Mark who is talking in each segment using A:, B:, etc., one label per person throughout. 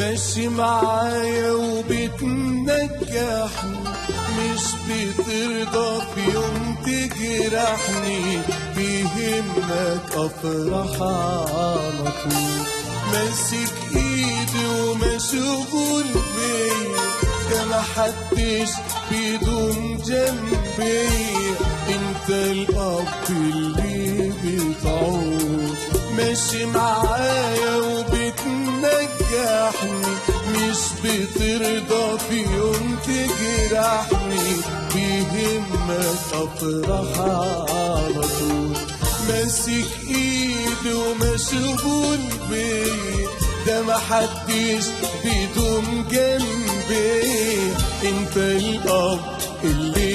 A: ماشي معايا وبتنجحني مش بترضى في يوم تجرحني بيهمك افرح على طول ماسك ايدي ومشغول بيا ده محدش بيدوم جنبي انت الاب اللي بتعود ماشي معايا وبتنجحني مش بترضى في يوم تجرحني بيهمك افرح على طول ماسك ايدي ومشغول بيا ده محدش بيدوم جنبي انت الاب اللي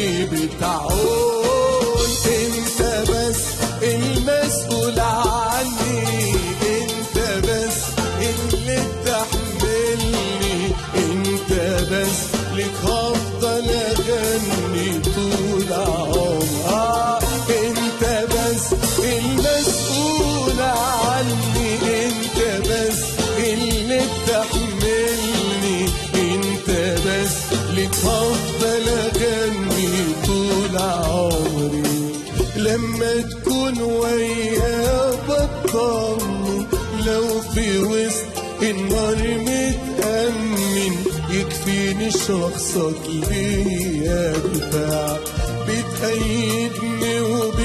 A: بتعول انت بس المسؤول عني انت بس اللي بتحملني انت بس لك هفضل اغني طول عمري آه انت بس المسؤول عني انت بس اللي بتحملني انت بس لك هفضل اغني طول عمري لما تكون ويا بطمن لو في وسط النار متأمن يكفيني شخصك ليا دفاع بتأيدني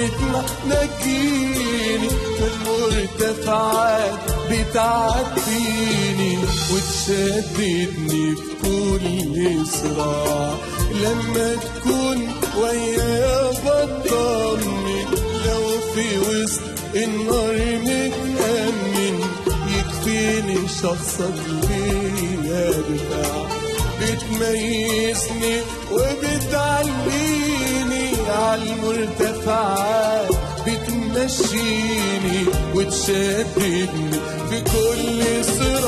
A: وبتنجيني في المرتفعات بتعديني وتشددني في كل صراع لما تكون ويا بطمن لو في وسط النار متأمن يكفيني شخصك ليا دفاع بتميزني وبتعليني على المرتفعات بتمشيني وتشددني في كل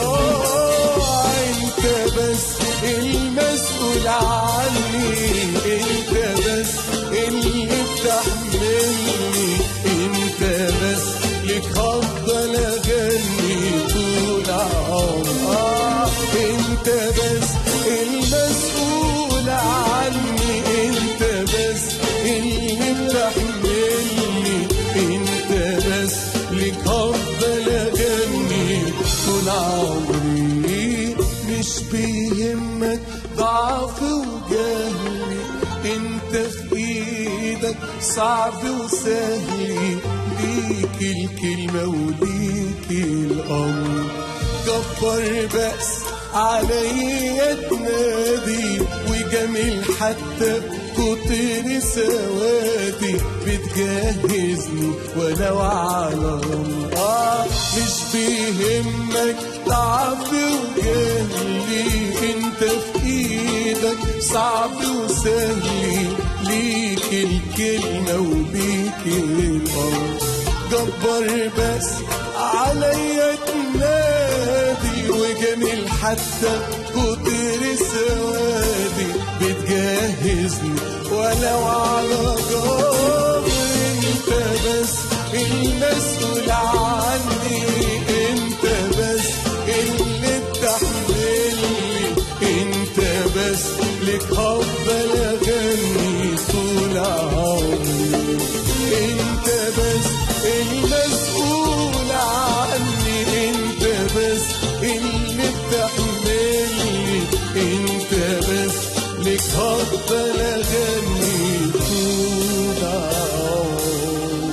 A: صراع انت بس المسؤول عني انت بس اللي بتحملني انت بس لك هفضل اغني طول عمري آه انت بس المسؤول عني انت بس اللي بتحملني انت بس لك هفضل اغني طول عمري مش بيهمك ضعف وجهلي انت في ايدك صعب وسهل ليك الكلمة وليك الأمر جبر بأس عليا تنادي وجميل حتى كتر سوادي بتجهزني ولو على رمل آه مش بيهمك ضعف وجهلي انت في ايدك صعب وسهل ليك الكلمة وليك الأمر جبر بس عليا تنادي وجميل حتى كتر سوادي بتجهزني ولو على جبر انت بس المسؤول عني انت بس اللي بتحملني انت بس لك هفضل اغني طول عمري انت بس المسؤول عني انت بس اللي بتحملني انت بس لك هفضل اغني طول عمري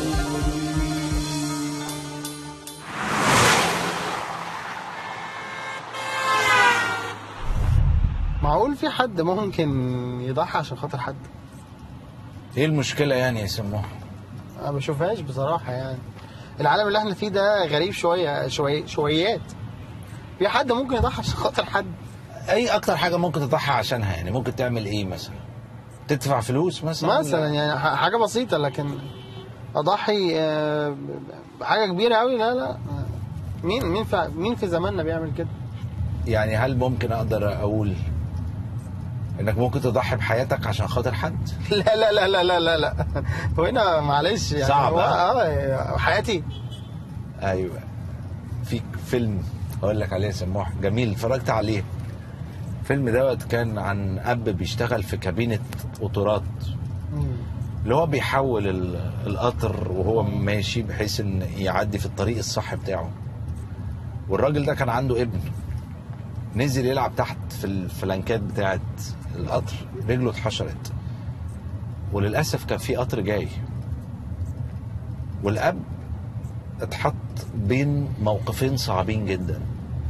B: معقول في حد ممكن يضحي عشان خاطر حد
C: ايه المشكله يعني يسموها
B: انا ما بشوفهاش بصراحه يعني العالم اللي احنا فيه ده غريب شويه شوي شويات في حد ممكن يضحي عشان خاطر حد
C: اي اكتر حاجه ممكن تضحي عشانها يعني ممكن تعمل ايه مثلا تدفع فلوس مثلا
B: مثلا يعني ح- حاجه بسيطه لكن اضحي آه، حاجه كبيره قوي لا لا مين مين في مين في زماننا بيعمل كده
C: يعني هل ممكن اقدر اقول انك ممكن تضحي بحياتك عشان خاطر حد
B: لا لا لا لا لا لا لا وهنا معلش يعني
C: صعب،
B: هو-
C: ها؟
B: اه حياتي
C: ايوه في فيلم اقول لك عليه سموح جميل اتفرجت عليه الفيلم دوت كان عن اب بيشتغل في كابينه قطارات
B: مم.
C: اللي هو بيحول ال- القطر وهو ماشي بحيث ان يعدي في الطريق الصح بتاعه والراجل ده كان عنده ابن نزل يلعب تحت في الفلانكات بتاعت القطر رجله اتحشرت وللاسف كان في قطر جاي والاب اتحط بين موقفين صعبين جدا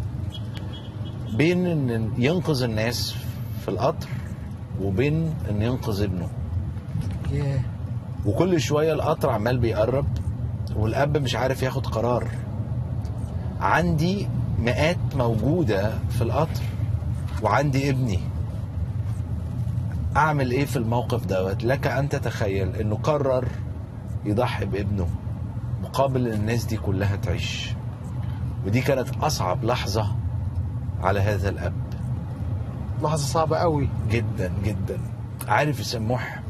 C: بين ان ينقذ الناس في القطر وبين ان ينقذ ابنه
B: ياه
C: وكل شويه القطر عمال بيقرب والاب مش عارف ياخد قرار عندي مئات موجوده في القطر وعندي ابني اعمل ايه في الموقف دوت لك ان تتخيل انه قرر يضحي بابنه مقابل ان الناس دي كلها تعيش ودي كانت اصعب لحظه على هذا الاب
B: لحظه صعبه قوي
C: جدا جدا عارف يسموح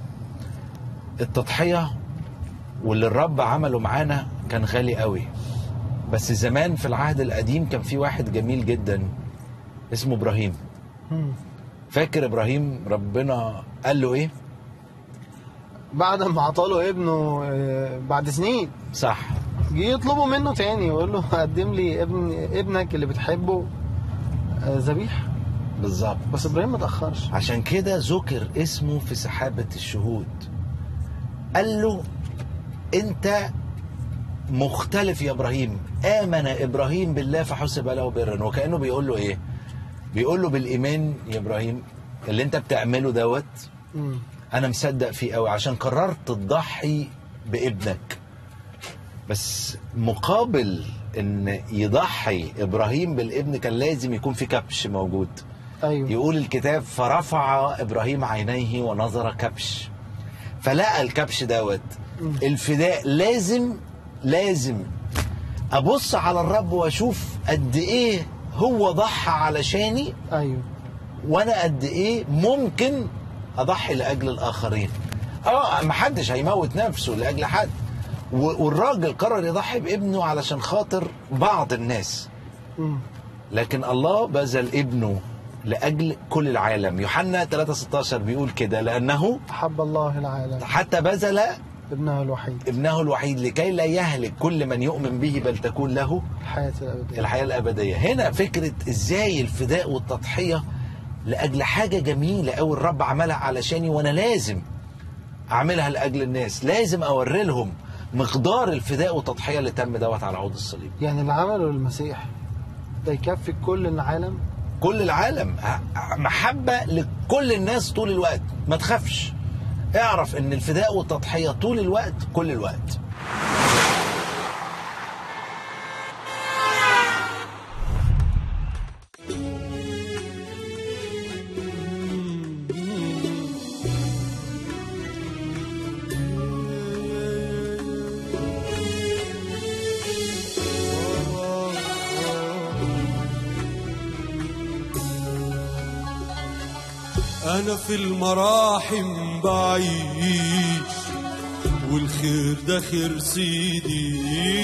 C: التضحية واللي الرب عمله معانا كان غالي قوي بس زمان في العهد القديم كان في واحد جميل جدا اسمه ابراهيم
B: مم.
C: فاكر ابراهيم ربنا قال له ايه
B: بعد ما عطاله ابنه آه، بعد سنين
C: صح
B: جه يطلبوا منه تاني يقول له قدم لي ابن ابنك اللي بتحبه آه، ذبيح
C: بالظبط
B: بس ابراهيم ما تاخرش
C: عشان كده ذكر اسمه في سحابة الشهود قال له انت مختلف يا ابراهيم امن ابراهيم بالله فحسب له برا وكانه بيقول له ايه بيقول له بالايمان يا ابراهيم اللي انت بتعمله دوت
B: مم.
C: انا مصدق فيه قوي عشان قررت تضحي بابنك بس مقابل ان يضحي ابراهيم بالابن كان لازم يكون في كبش موجود
B: ايوه
C: يقول الكتاب فرفع ابراهيم عينيه ونظر كبش فلقى الكبش دوت الفداء لازم لازم ابص على الرب واشوف قد ايه هو ضحى علشاني
B: ايوه
C: وانا قد ايه ممكن اضحي لاجل الاخرين اه محدش هيموت نفسه لاجل حد و- والراجل قرر يضحي بابنه علشان خاطر بعض الناس
B: مم.
C: لكن الله بذل ابنه لاجل كل العالم يوحنا 3:16 بيقول كده لانه
B: احب الله العالم
C: حتى بذل
B: ابنه الوحيد
C: ابنه الوحيد لكي لا يهلك كل من يؤمن به بل تكون له
B: الحياه الابديه
C: الحياه الابديه هنا فكره ازاي الفداء والتضحيه لاجل حاجه جميله قوي الرب عملها علشاني وانا لازم اعملها لاجل الناس لازم اوري لهم مقدار الفداء والتضحيه اللي تم دوت على عود الصليب
B: يعني اللي عمله المسيح ده يكفي كل العالم
C: كل العالم ه- محبة لكل الناس طول الوقت ما تخافش اعرف ان الفداء والتضحية طول الوقت كل الوقت
A: أنا في المراحم بعيش والخير ده خير سيدي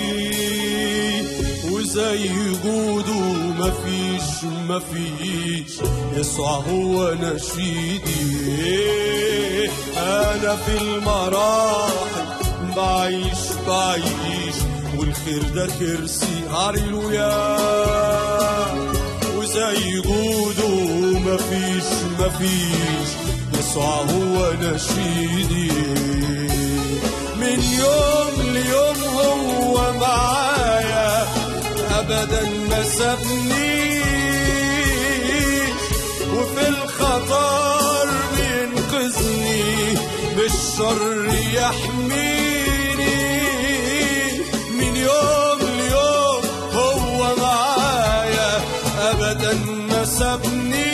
A: وزي جوده مفيش مفيش يسوع هو نشيدي أنا في المراحم بعيش بعيش والخير ده خير سيدي هاليلويا وزي جوده مفيش مفيش يسوع هو نشيدي من يوم ليوم هو معايا ابدا ما سابنيش وفي الخطر بينقذني بالشر يحميني من يوم ليوم هو معايا ابدا ما سابنيش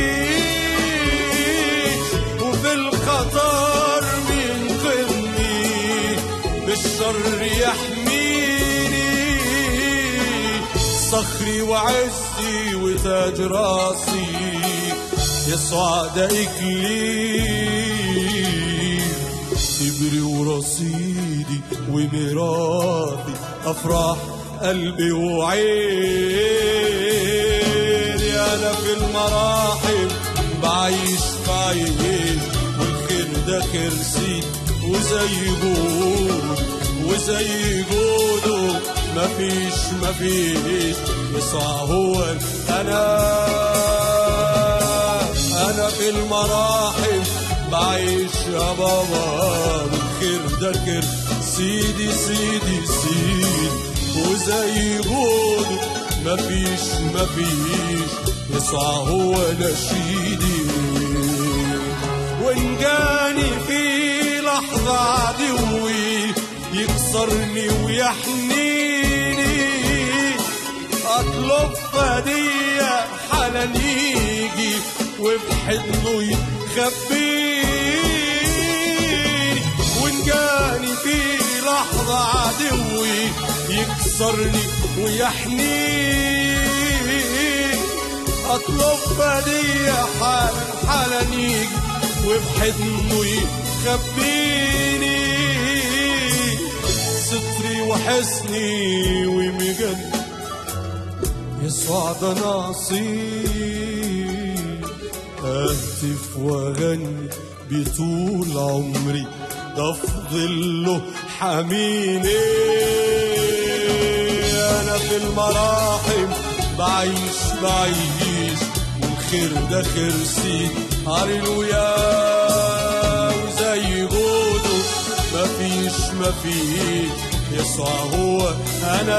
A: وفي الخطر بينقذني بالشر يحميني صخري وعزي وتاج راسي يسوع ده إكليل كبري ورصيدي وميراثي أفراح قلبي وعيني انا في المراحم بعيش بعيش والخير ده كرسي وزي جود وزي جوده مفيش مفيش يسعى هو انا انا في المراحم بعيش يا بابا والخير ده كر سيدي سيدي سيدي وزي جود مفيش مفيش يسعى هو نشيدي وان جاني في لحظة عدوي يكسرني ويحنيني اطلب فدية حالا يجي وفي حضنه يخبيني وان جاني في لحظة عدوي يكسرني ويحنيني اطلب فدية حالا حالا يجي وفي حضنه يخبيني ستري وحسني ومجد يسوع ده نصيب اهتف واغني بطول عمري ده في ظله حميني انا في المراحم بعيش بعيش والخير ده خرسي هللويا وزي جوده مفيش مفيش يسوع هو انا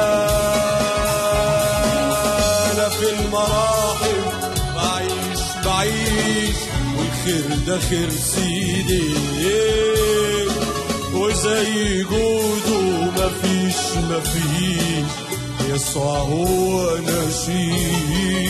A: انا في المراحم بعيش بعيش والخير ده خير سيدي وزي جوده مفيش مفيش يسوع هو نشيد